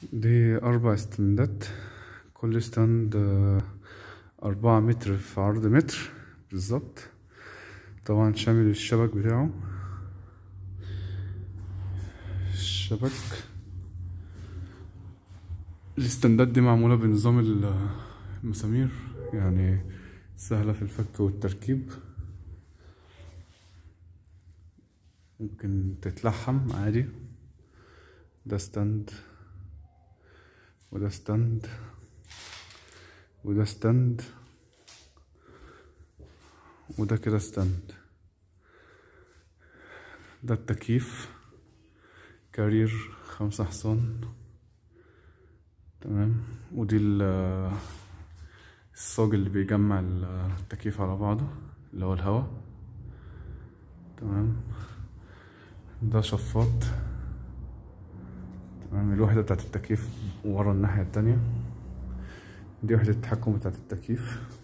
دي أربع استندات كل ستاند آه، أربعة متر في عرض متر بالظبط طبعا شامل الشبك بتاعه الشبك الاستندات دي معمولة بنظام ال- المسامير يعني سهلة في الفك والتركيب ممكن تتلحم عادي ده ستاند وده ستاند وده ستاند وده كده ستاند ده التكييف كارير خمسة حصان تمام ودي ال- الصاج اللي بيجمع التكييف على بعضه اللي هو الهواء تمام ده شفاط تمام الوحدة بتاعت التكييف ورا الناحية التانية دي وحدة التحكم بتاعت التكييف